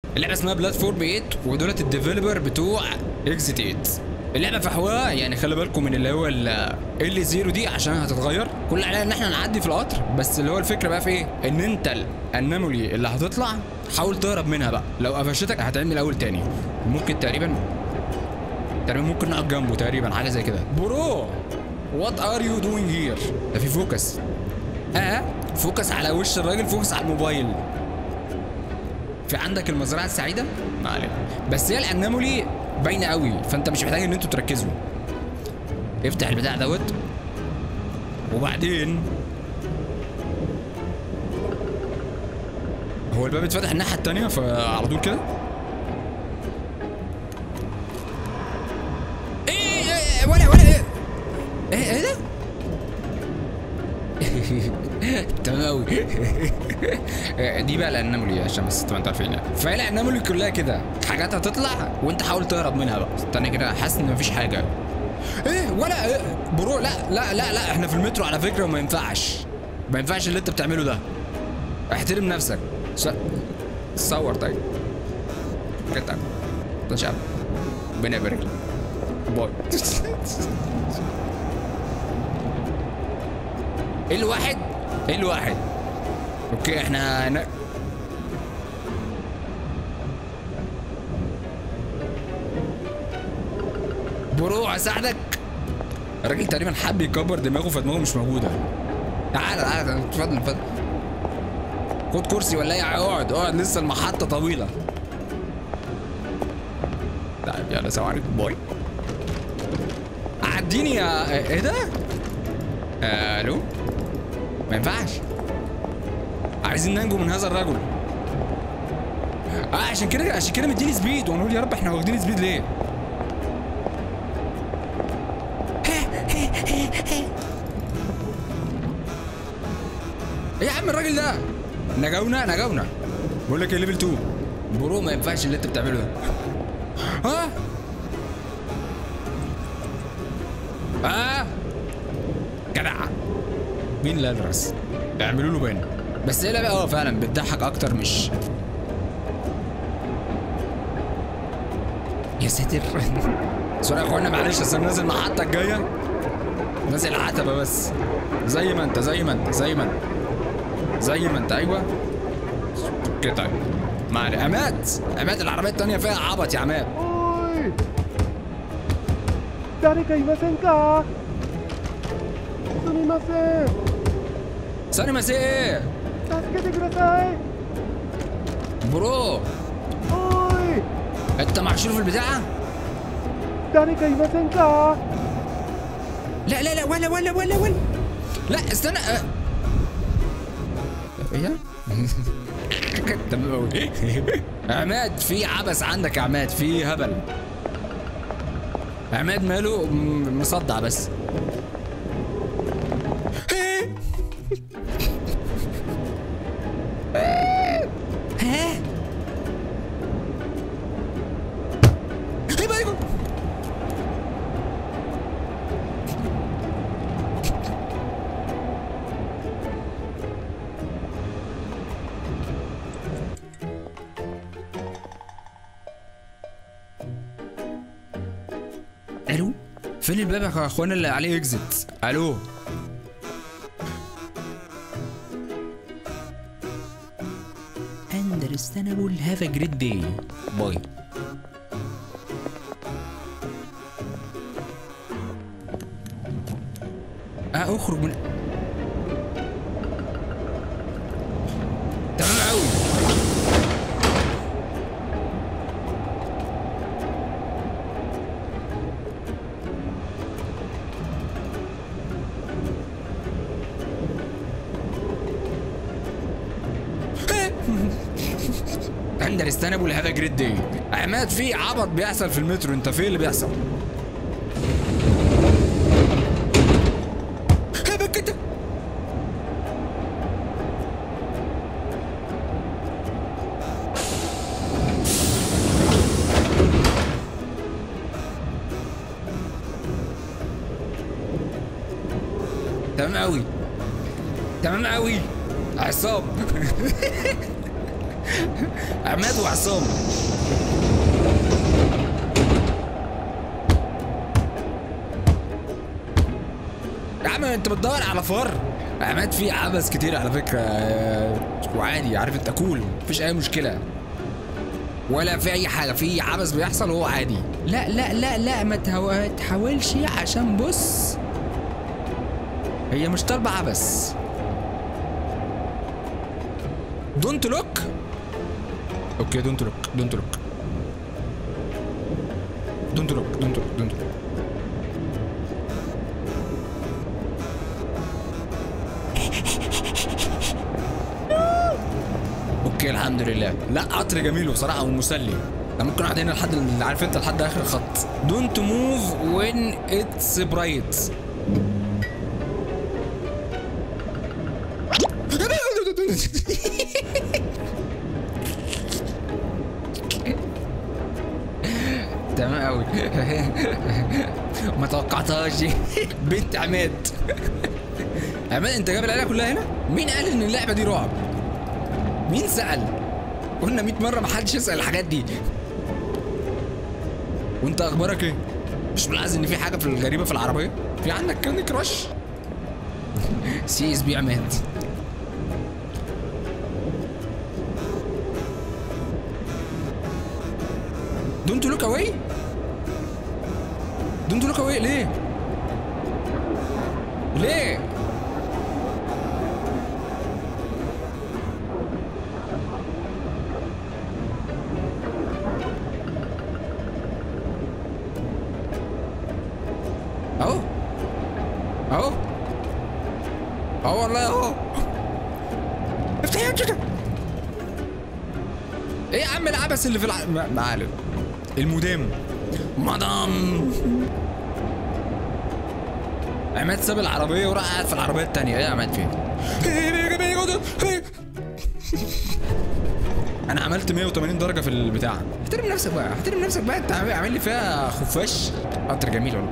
اللعبه اسمها بلاتفورم 8 ودولت الديفلوبر بتوع اكزيت 8 اللعبه في حواها يعني خلي بالكم من اللي هو ال زيرو دي عشان هتتغير كل عليها ان احنا نعدي في القطر بس اللي هو الفكره بقى في ايه ان انت الانامولي اللي هتطلع حاول تهرب منها بقى لو قفشتك هتعمل الاول تاني ممكن تقريبا تقريبا ممكن نقف جنبه تقريبا حاجه زي كده برو وات ار يو دوينج هير ده في فوكس اه فوكس على وش الراجل فوكس على الموبايل في عندك المزرعه السعيده ما علينا بس هي الانامولي باينه قوي فانت مش محتاج ان انتوا تركزوا افتح البتاع دوت وبعدين هو الباب اتفتح الناحيه التانيه فعلى طول كده ايه ايه ولا ولا ايه ايه ايه ده تمام قوي دي بقى الانامولي عشان بس تبقى انتوا عارفين يعني فهي الانامولي كلها كده حاجات هتطلع وانت حاول تهرب منها بقى استنى كده حاسس ان مفيش حاجه ايه ولا إيه؟ برو لا لا لا لا احنا في المترو على فكره وما ينفعش ما ينفعش اللي انت بتعمله ده احترم نفسك س... صور طيب كده ده شعب ربنا يبارك لك باي ايه الواحد ايه الواحد اوكي احنا هن... برو اساعدك الراجل تقريبا حب يكبر دماغه فدماغه مش موجوده تعالى تعالى اتفضل اتفضل خد كرسي ولا ايه اقعد اقعد لسه المحطه طويله طيب يلا سلام عليكم باي عديني يا ايه ده؟ آه، الو ما ينفعش عايزين ننجو من هذا الرجل اه عشان كده عشان كده مديني سبيد وانا اقول يا رب احنا واخدين سبيد ليه؟ ايه يا عم الراجل ده؟ نجونا نجونا بقول لك ايه ليفل 2 برو ما ينفعش اللي انت بتعمله ده ها؟ اه جدع مين اللي الرس اعملوا له بان بس هي لعبه اه فعلا بتضحك اكتر مش يا ساتر سوري يا اخوانا معلش اصل نازل المحطه الجايه نازل عتبه بس زي ما انت زي ما انت زي ما انت زي ما انت ايوه كده طيب مع عماد عماد العربيه التانيه فيها عبط يا عماد おい誰かいませんかすみません ثانيه مساء 助けてください برو おい انت محشور في البتاعه 誰かいませんか لا لا لا ولا ولا ولا ولا لا استنى أه. ايه ده؟ تمام قوي عماد في عبث عندك يا عماد في هبل عماد ماله م- مصدع بس ها ايه بقى يقول؟ الو فين الباب يا اخوانا اللي عليه اكزيت الو understandable have a great day باي اه اخرج من تمام قوي understandable have a great day عماد في عبط بيحصل في المترو انت في اللي بيحصل هبك انت تمام قوي تمام قوي عصام عماد وعصام يا عم انت بتدور على فار عماد في عبث كتير على فكره آه، وعادي عارف انت كول مفيش اي مشكله ولا في اي حاجه في عبث بيحصل وهو عادي لا لا لا لا ما تهو- تحاولش عشان بص هي مش طالبه عبث دونت لوك اوكي دونت لوك دونت لوك دونت لوك دونت لوك دونت لوك اوكي الحمد لله لا قطر جميل بصراحه ومسلي ده ممكن اقعد هنا لحد ال- عارف انت لحد اخر الخط دونت موف وين اتس برايت تمام قوي ما توقعتهاش دي بنت عماد عماد انت جايب العيله كلها هنا مين قال ان اللعبه دي رعب مين سال قلنا 100 مره ما حدش يسال الحاجات دي وانت اخبارك ايه مش ملاحظ ان في حاجه في الغريبه في العربيه في عندك كاني كراش سي اس بي عماد دونت لوك اواي دونت لوك اواي ليه ليه اهو اهو اهو والله اهو افتح يا كده ايه يا عم العبث اللي في الع... ما ما علم المدام مدام عماد ساب العربية وراح قاعد في العربية التانية ايه يا عماد فين؟ انا عملت 180 درجة في البتاع احترم نفسك بقى احترم نفسك بقى انت عامل عامل لي فيها خفاش قطر جميل والله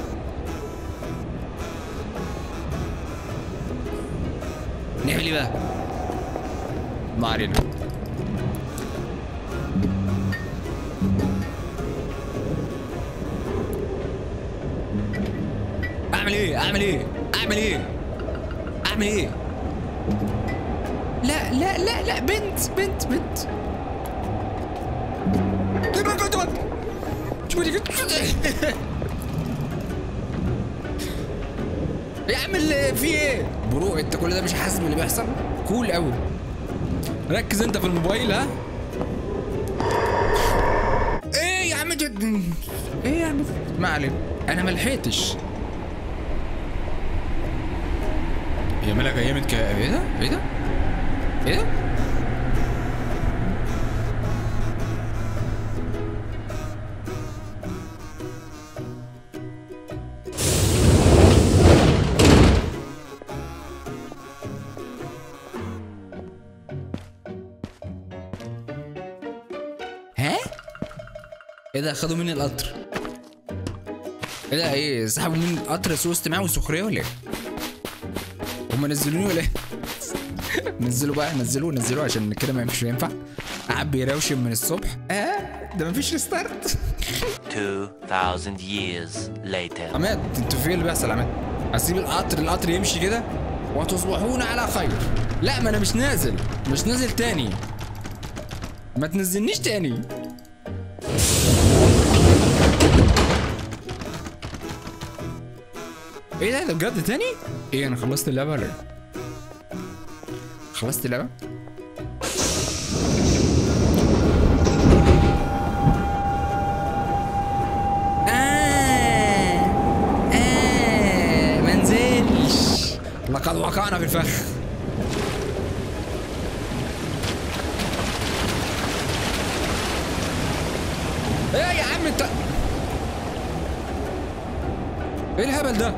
نعمل ايه بقى؟ ما علينا اعمل ايه؟ اعمل ايه؟ اعمل ايه؟ اعمل ايه؟ لا لا لا لا بنت بنت بنت يا عم اللي في ايه؟ برو انت كل ده مش حاسس باللي بيحصل؟ كول قوي ركز انت في الموبايل ها؟ ايه يا عم جد ايه يا عم ما علينا انا ما لحقتش هي مالك جايه من كا ايه ده؟ ايه ده؟ ايه ده؟ ها؟ ايه ده خدوا مني القطر ايه ده ايه سحبوا مني القطر سوء استماع وسخريه ولا ايه؟ هم نزلوني ولا ايه؟ نزلوا بقى نزلوه نزلوه عشان كده ما مش هينفع قاعد بيروشم من الصبح اه ده مفيش ريستارت 2,000 years later. عماد انتوا في ايه اللي بيحصل يا عماد؟ اسيب القطر القطر يمشي كده وتصبحون على خير لا ما انا مش نازل مش نازل تاني ما تنزلنيش تاني ايه ده ده بجد تاني؟ ايه انا خلصت اللعبة ولا ايه؟ خلصت اللعبة؟ آه آه منزلش لقد وقعنا في الفخ ايه يا عم انت ايه الهبل ده؟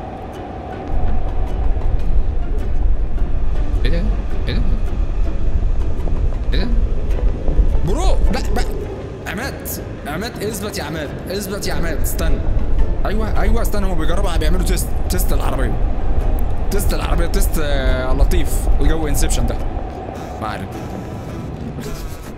ايه ده؟ ايه ده؟ ايه ده؟ برو لا بقى عماد عماد اثبت يا عماد اثبت يا عماد استنى ايوه ايوه استنى هم بيجربوا بيعملوا تيست تيست العربيه تيست العربيه تيست آه، لطيف الجو انسبشن ده ما عارف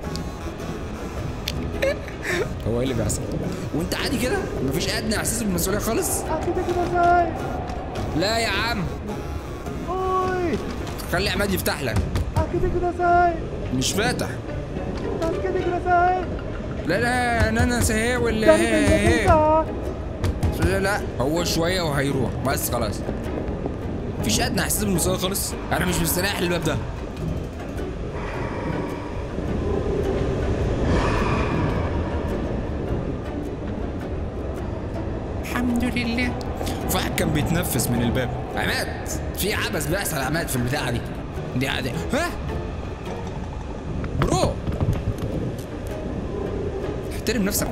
هو ايه اللي بيحصل وانت عادي كده مفيش ادنى احساس بالمسؤوليه خالص 開けてください لا يا عم おーい خلي عماد يفتح لك 開けてください مش فاتح 助けてください لا لا انا انا سهي ولا 誰かいません هي か لا لا هو شويه وهيروح بس خلاص مفيش ادنى احساس بالمسؤوليه خالص انا مش مستريح للباب ده الحمد لله في واحد كان بيتنفس من الباب عماد في عبث بيحصل يا عماد في البتاعه دي دي عادي ها برو احترم نفسك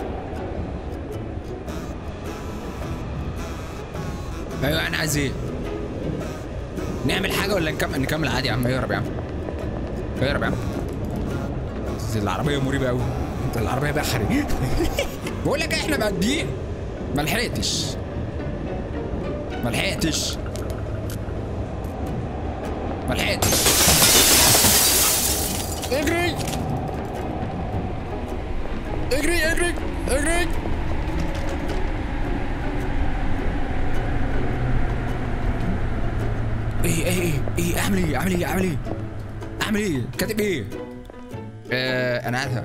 ايوه انا عايز ايه نعمل حاجه ولا نكمل نكمل عادي يا عم اهرب يا عم اهرب يا عم بس العربيه مريبه قوي انت العربيه بحري بقول لك احنا مقدين ما لحقتش ما لحقتش ما لحقتش اجري اجري اجري اجري ايه ايه ايه ايه اعمل ايه اعمل ايه اعمل ايه اعمل ايه كاتب ايه آه انا قاعد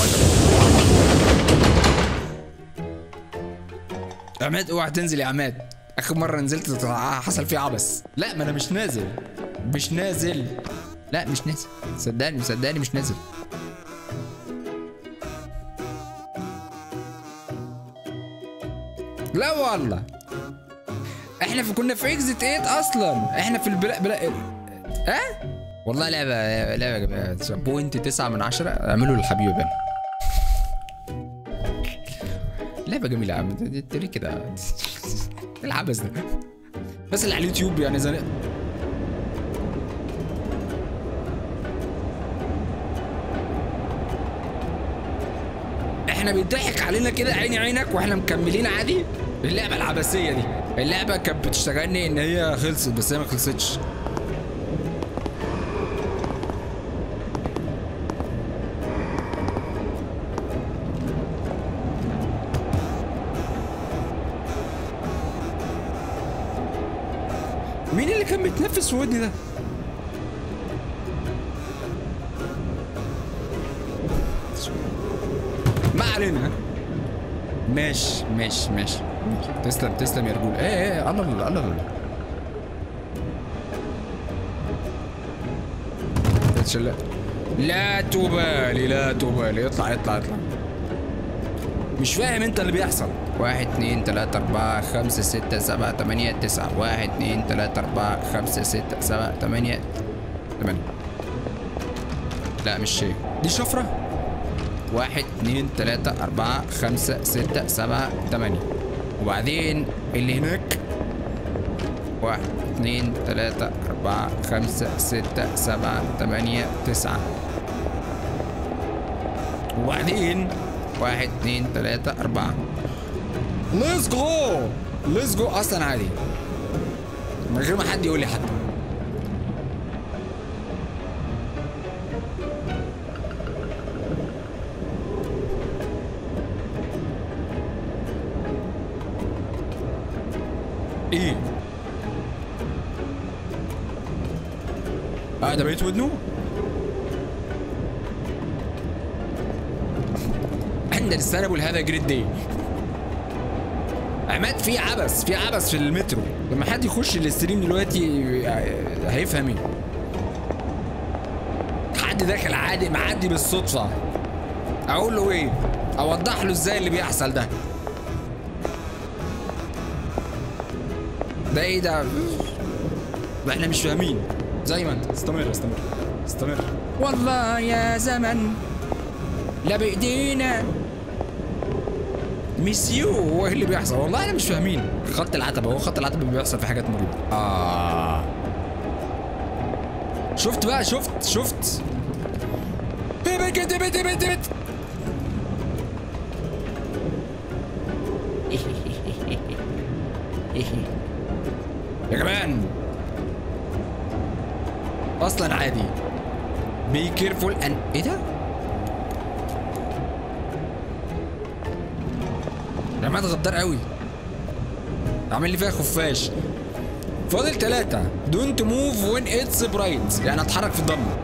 عماد اوعى تنزل يا عماد اخر مره نزلت حصل فيه عبث لا ما انا مش نازل مش نازل لا مش نازل صدقني صدقني مش نازل لا والله احنا في كنا في اكزيت 8 اصلا احنا في البلا بلا ها والله لعبه لعبه يا جماعه بوينت 9 من 10 اعملوا للحبيب بان لعبه جميله يا عم انت انت ليه كده إيه العبث ده بس اللي على اليوتيوب يعني زي احنا بيضحك علينا كده عيني عينك واحنا مكملين عادي اللعبه العبثيه دي اللعبه كانت بتشتغلني ان هي خلصت بس هي ما خلصتش مين اللي كان بيتنفس في ودني ده؟ ما علينا ماشي ماشي ماشي تسلم تسلم يا رجول ايه ايه الله الله الله الله تتشل لا تبالي لا تبالي اطلع اطلع اطلع مش فاهم انت اللي بيحصل واحد اتنين تلاتة اربعة خمسة ستة سبعة تمانية تسعة واحد اتنين تلاتة اربعة خمسة ستة سبعة تمانية تمانية لا مش شيء دي شفرة واحد اتنين تلاتة أربعة خمسة ستة سبعة تمانية وبعدين اللي هناك واحد اتنين تلاتة أربعة خمسة ستة سبعة تمانية تسعة وبعدين واحد اتنين تلاتة أربعة ليتس جو ليتس جو أصلا عادي من غير ما حد يقول لي حتى ايه اه ده بقيت ودنه عندنا السنة هذا جريد دي عماد في عبث في عبث في المترو لما حد يخش الاستريم دلوقتي هيفهم ايه حد داخل عادي معدي بالصدفة اقول له ايه اوضح له ازاي اللي بيحصل ده ده ايه ده ما احنا مش فاهمين زي ما انت استمر استمر استمر والله يا زمن لا بايدينا ميسيو هو إيه اللي بيحصل والله احنا مش فاهمين خط العتبه هو خط العتبه بيحصل في حاجات مريبه اه شفت بقى شفت شفت بيت بيت بيت بيت بيت يا كمان اصلا عادي بي كيرفول ان ايه ده عماد غدار قوي عامل لي فيها خفاش فاضل ثلاثة دونت موف وين اتس برايت يعني اتحرك في الضلمة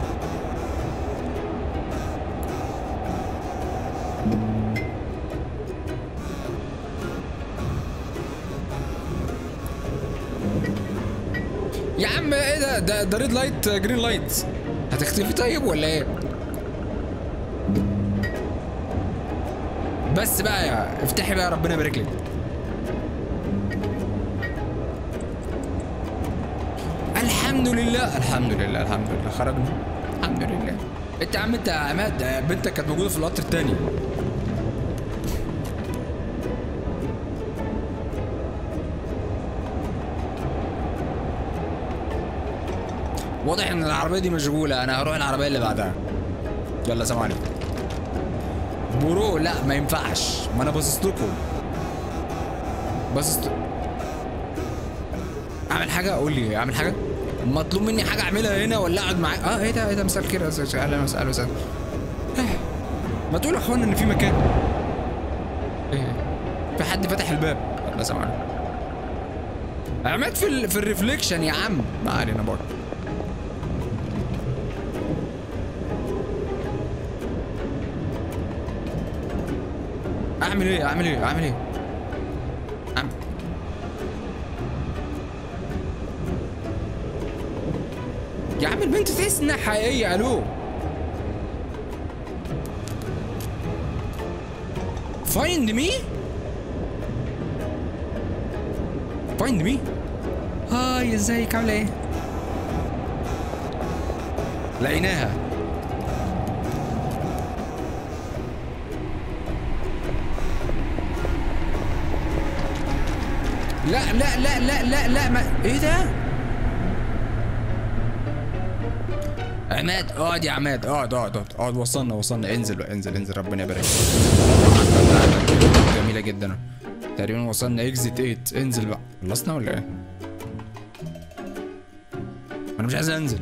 يا عم ايه ده ده ده ريد لايت جرين لايت هتختفي طيب ولا ايه؟ بس بقى يا افتحي بقى ربنا يبارك لك الحمد لله الحمد لله الحمد لله خرجنا الحمد لله انت يا عم انت يا عماد بنتك كانت موجوده في القطر التاني واضح ان العربيه دي مشغوله انا هروح العربيه اللي بعدها يلا سلام عليكم برو لا ما ينفعش ما انا باصص لكم باصص اعمل حاجه قول لي اعمل حاجه مطلوب مني حاجه اعملها هنا ولا اقعد معاك اه ايه ده ايه ده مساء الخير اهلا وسهلا وسهلا إيه. ما تقول يا اخوانا ان في مكان ايه في حد فتح الباب الله سلام عليكم عماد في ال... في الريفليكشن يا عم ما علينا برضه اعمل ايه اعمل ايه اعمل ايه أعمل. يا عم البنت تحس انها حقيقيه الو فايند مي فايند مي هاي ازيك عامله ايه لقيناها لا لا لا لا لا لا ما ايه ده؟ عماد اقعد يا عماد اقعد اقعد اقعد اقعد وصلنا وصلنا انزل بقى انزل انزل ربنا يبارك جميلة جدا تقريبا وصلنا اكزيت 8 انزل بقى خلصنا ولا ايه؟ انا مش عايز انزل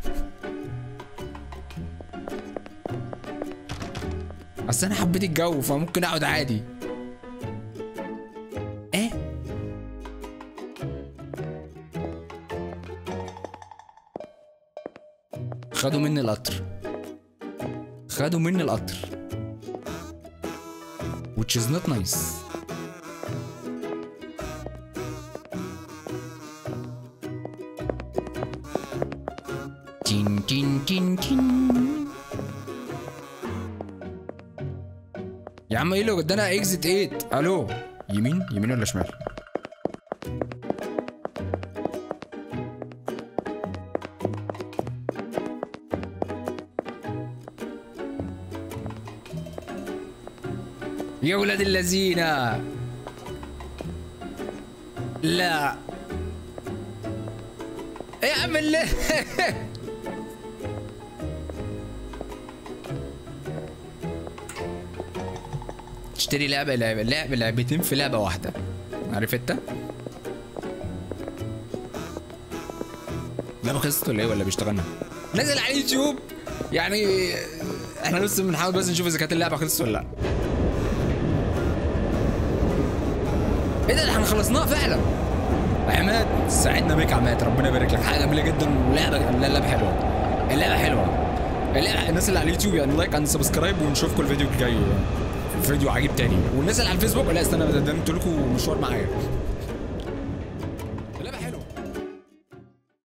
اصل انا حبيت الجو فممكن اقعد عادي ايه؟ خدوا مني القطر خدوا مني القطر which is not nice تين تين تين تين يا عم ايه اللي قدامنا اكزيت 8 الو يمين يمين ولا شمال يا ولاد الذين لا يا عم اللي تشتري لعبة لعبة لعبة لعبتين في لعبة واحدة عارف انت؟ لعبة خلصت ولا ايه ولا بيشتغلنا؟ نزل على اليوتيوب يعني احنا لسه بنحاول بس نشوف اذا كانت اللعبة خلصت ولا لا ايه ده ده احنا خلصناها فعلا عماد ساعدنا بيك يا عماد ربنا يبارك لك حاجه جميله جدا ولعبه لا اللعبه حلوه اللعبه حلوه اللعبه الناس اللي على اليوتيوب يعني لايك اند سبسكرايب ونشوفكم الفيديو الجاي فيديو عجيب تاني والناس اللي على الفيسبوك لا استنى ده انتوا لكم مشوار معايا